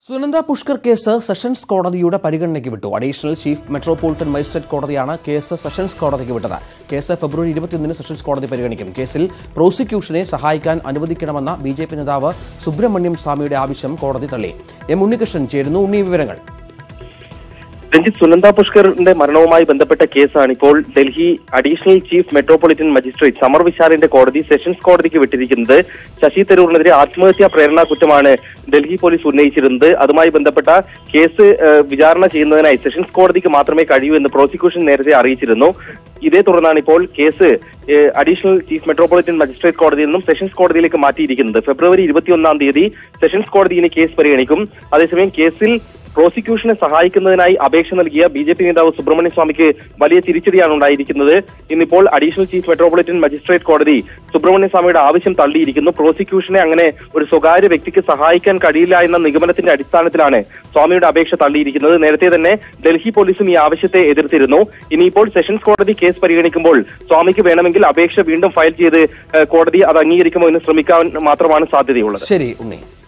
Sunanda Pushkar case sessions കോടതിയുടെ പരിഗണനയ്ക്ക് വിട്ടു അഡീഷണൽ ചീഫ് മെട്രോപൊളിറ്റൻ മജിസ്ട്രേറ്റ് കോടതിയാണ് കേസ് സെഷൻസ് കോടതിക്ക് വിട്ടത് കേസ് ഫെബ്രുവരി ഇരുപത്തിയൊന്നിന് സെഷൻസ് കോടതി പരിഗണിക്കും കേസിൽ പ്രോസിക്യൂഷനെ സഹായിക്കാൻ അനുവദിക്കണമെന്ന ബി ജെ പി നേതാവ് സുബ്രഹ്മണ്യം സ്വാമിയുടെ ആവശ്യം കോടതി തള്ളി എം ഉണ്ണികൃഷ്ണൻ ചേരുന്നു ഉണ്ണി വിവരങ്ങൾ രഞ്ജിത്ത് സുനന്ദ പുഷ്കറിന്റെ മരണവുമായി ബന്ധപ്പെട്ട കേസാണ് ഇപ്പോൾ Delhi additional chief metropolitan magistrate Samar വിശാലിന്റെ കോടതി സെഷൻസ് കോടതിക്ക് വിട്ടിരിക്കുന്നത് ശശി തരൂറിനെതിരെ ആത്മഹത്യാ പ്രേരണ കുറ്റമാണ് ഡൽഹി പോലീസ് ഉന്നയിച്ചിരുന്നത് അതുമായി ബന്ധപ്പെട്ട കേസ് ഏഹ്, വിചാരണ ചെയ്യുന്നതിനായി സെഷൻസ് കോടതിക്ക് മാത്രമേ കഴിയൂ എന്ന് പ്രോസിക്യൂഷൻ നേരത്തെ അറിയിച്ചിരുന്നു ഇതേ തുടർന്നാണ് ഇപ്പോൾ കേസ് ഏഹ്, അഡീഷണൽ ചീഫ് മെട്രോപൊളിറ്റൻ മജിസ്ട്രേറ്റ് കോടതിയിൽ നിന്നും സെഷൻസ് കോടതിയിലേക്ക് മാറ്റിയിരിക്കുന്നത് ഫെബ്രുവരി ഇരുപത്തിയൊന്നാം തീയതി സെഷൻസ് കോടതി ഇനി കേസ് പരിഗണിക്കും അതേസമയം കേസിൽ പ്രോസിക്യൂഷനെ സഹായിക്കുന്നതിനായി അപേക്ഷ നൽകിയ ബി ജെ പി നേതാവ് സുബ്രഹ്മണ്യ സ്വാമിക്ക് വലിയ തിരിച്ചടിയാണ് ഉണ്ടായിരിക്കുന്നത് ഇന്നിപ്പോൾ അഡീഷണൽ ചീഫ് മെട്രോപൊളിറ്റൻ മജിസ്ട്രേറ്റ് കോടതി സുബ്രഹ്മണ്യ സ്വാമിയുടെ ആവശ്യം തള്ളിയിരിക്കുന്നു പ്രോസിക്യൂഷനെ അങ്ങനെ ഒരു സ്വകാര്യ വ്യക്തിക്ക് സഹായിക്കാൻ കഴിയില്ല എന്ന നിഗമനത്തിന്റെ അടിസ്ഥാനത്തിലാണ് സ്വാമിയുടെ അപേക്ഷ തള്ളിയിരിക്കുന്നത് നേരത്തെ തന്നെ ഡൽഹി പോലീസും ഈ ആവശ്യത്തെ എതിർത്തിരുന്നു ഇനിയിപ്പോൾ സെഷൻസ് കോടതി കേസ് പരിഗണിക്കുമ്പോൾ സ്വാമിക്ക് വേണമെങ്കിൽ അപേക്ഷ വീണ്ടും ഫയൽ ചെയ്ത് ഏഹ്, കോടതി അത് അംഗീകരിക്കുമോ എന്ന് ശ്രമിക്കാൻ മാത്രമാണ് സാധ്യതയുള്ളത് ശരി ഉണ്ണി